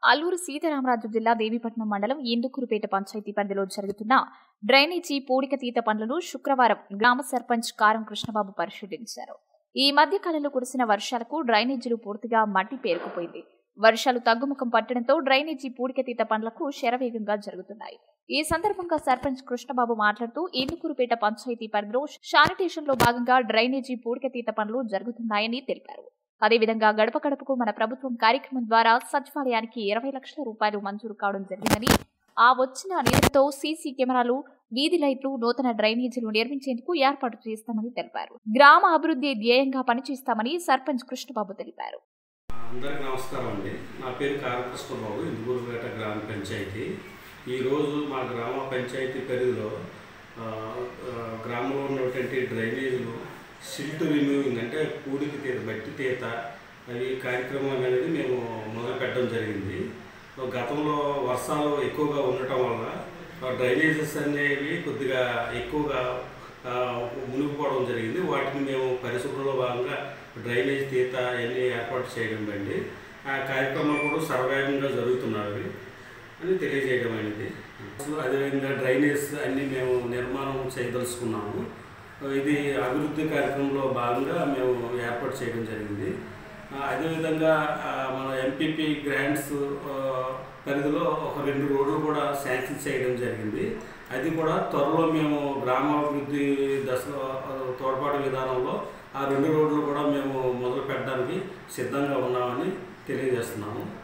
అల్లూరు సీతారామరాజు జిల్లా దేవీపట్నం మండలం ఇందుకూరుపేట పంచాయతీ పరిధిలో జరుగుతున్న డ్రైనేజీ పూడికతీత పనులను శుక్రవారం గ్రామ సర్పంచ్ కారం కృష్ణబాబు పరిశీలించారు ఈ మధ్య కాలంలో కురిసిన వర్షాలకు డ్రైనేజీలు పూర్తిగా మట్టి పేరుకుపోయింది వర్షాలు తగ్గుముఖం పట్టడంతో డ్రైనేజీ పూడికతీత పనులకు శరవేగంగా జరుగుతున్నాయి ఈ సందర్భంగా సర్పంచ్ కృష్ణబాబు మాట్లాడుతూ ఇందుకూరుపేట పంచాయతీ పరిధిలో శానిటేషన్ లో భాగంగా డ్రైనేజీ పూడికతీత పనులు జరుగుతున్నాయని తెలిపారు అదేవిధంగా గడప గడపకు మన ప్రభుత్వం కార్యక్రమం ద్వారా సచివాలయానికి ఇరవై లక్షల రూపాయలు మంజూరు కావడం జరిగిందని ఆ వచ్చిన నిధులతో సీసీ కెమెరాలు వీధి లైట్లు నూతన డ్రైనేజీలు నిర్మించేందుకు ఏర్పాటు చేస్తామని తెలిపారు గ్రామ అభివృద్ధి ధ్యేయంగా పనిచేస్తామని సర్పంచ్ కృష్ణబాబు తెలిపారు అందరికీ నమస్కారం అండి నా పేరు కారకృష్ణబాబు ఇందుకూరుపేట గ్రామ పంచాయతీ ఈరోజు మా గ్రామ పంచాయతీ పరిధిలో ఆ, ఆ, గ్రామంలో ఉన్నటువంటి డ్రైనేజీలు సిల్ట్ రిమూవింగ్ అంటే కూడికి తీత బట్టి తీత అవి కార్యక్రమం అనేది మేము మొదలు పెట్టడం జరిగింది గతంలో వర్షాలు ఎక్కువగా ఉండటం వల్ల ఆ డ్రైనేజెస్ అనేవి కొద్దిగా ఎక్కువగా ఆ, మునిగిపోవడం జరిగింది వాటిని మేము పరిశుభ్రంలో భాగంగా డ్రైనేజ్ తీత అన్నీ ఏర్పాటు చేయడం అండి ఆ కార్యక్రమాలు కూడా సర్వేగంగా జరుగుతున్నవి అని తెలియజేయడం అనేది అదేవిధంగా డ్రైనేజ్ అన్నీ మేము నిర్మాణం చేయదలుచుకున్నాము ఇది అభివృద్ధి కార్యక్రమంలో భాగంగా మేము ఏర్పాటు చేయడం జరిగింది ఆ, అదేవిధంగా ఆ, మన ఎంపీపీ గ్రాంట్స్ ఆ, పరిధిలో ఒక రెండు రోడ్లు కూడా శాంక్షన్ చేయడం జరిగింది అది కూడా త్వరలో మేము గ్రామాభివృద్ధి దశలో ఆ, తోడ్పాటు విధానంలో ఆ రెండు రోడ్లు కూడా మేము మొదలు పెట్టడానికి సిద్ధంగా ఉన్నామని తెలియజేస్తున్నాము